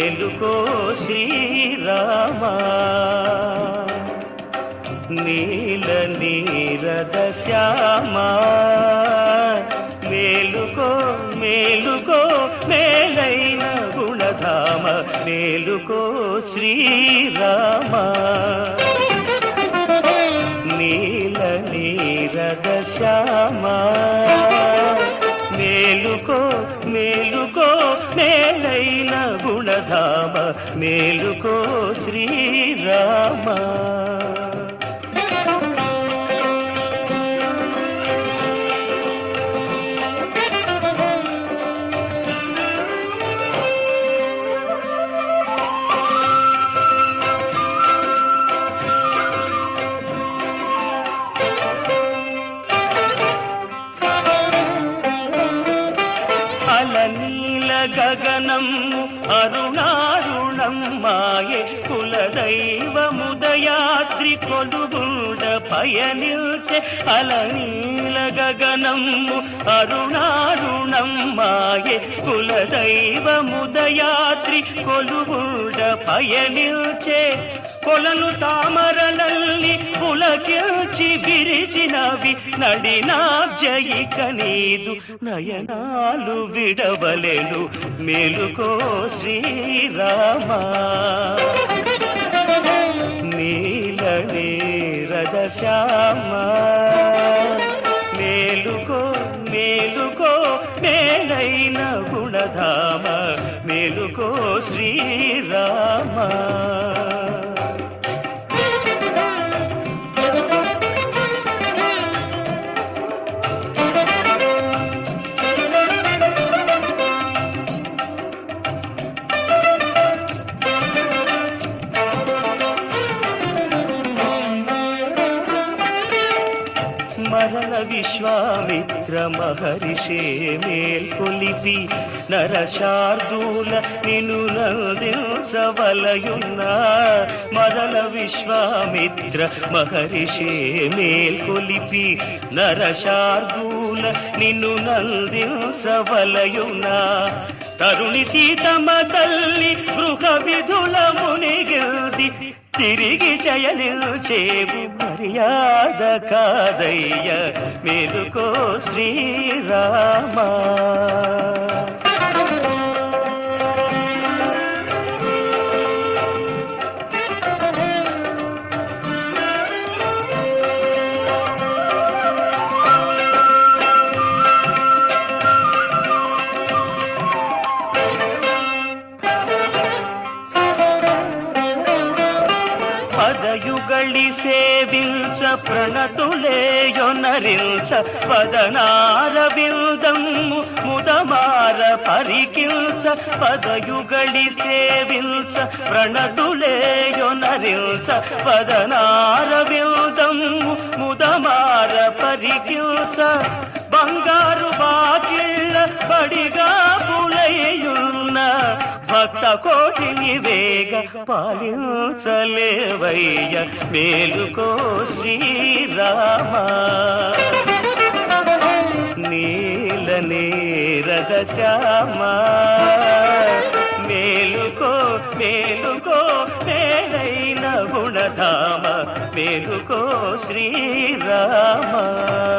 మేలుకో శ్రీరామ నీల నీరద శ్యామ మేలుకో మేలుకో మేలైన గుణధామ మేలుకో శ్రీరామ నీల నీరద శ్యామ మేలుకో మేలుకో మేలైన గుణధామ మేలుకో శ్రీరామ అలనీల గగనము అరుణారుణం మాయే కులదైవముదయాద్రి కొలుగుండ పయనిల్చే అలనీల గగనము అరుణారుణం మాయే కులదైవముదయాద్రి కొలుగుండ పయనిల్చే కొలను తామరలల్లి పులకిల్చి విరిసినవి నడినాబ్జయిక నీదు నయనాలు విడవలెను మేలుకో శ్రీరామ నీల నీరద శ్యామ మేలుకో మేలుకో మేలైన గుణధామ మేలుకో శ్రీరామ మరల విశ్వామిత్ర మహర్షే మేల్కొలిపి నరశార్దూల నిను నందించవలయున్న మరల విశ్వామిత్ర మహర్షే మేల్కొలిపి నరశార్దూల నిన్ను నందించవలయున్న తరుణి సీతమ్మ తల్లి గృహ విధుల మునిగిల్ది తిరిగి శయనిల్చేవు మర్యాద కాదయ్య మేలుకో శ్రీరామ పదయుగళి సేవించ ప్రణతులేయొనరించ పదనార బిల్దమ్ము ముదమార పరికిల్చ పదయుగళి సేవించ ప్రణతులేయొనరించ పదనార బిల్దమ్ము ముదమార పరికిల్చ బంగారు బాకిళ్ళ బడిగా పులయ్యున్న భక్త కోటిని వేగ పాలించలేవయ్య మేలుకో శ్రీరామ నీల నీరద శ్యామ మేలుకో మేలుకో మేలైన గుణధామ మేలుకో శ్రీరామ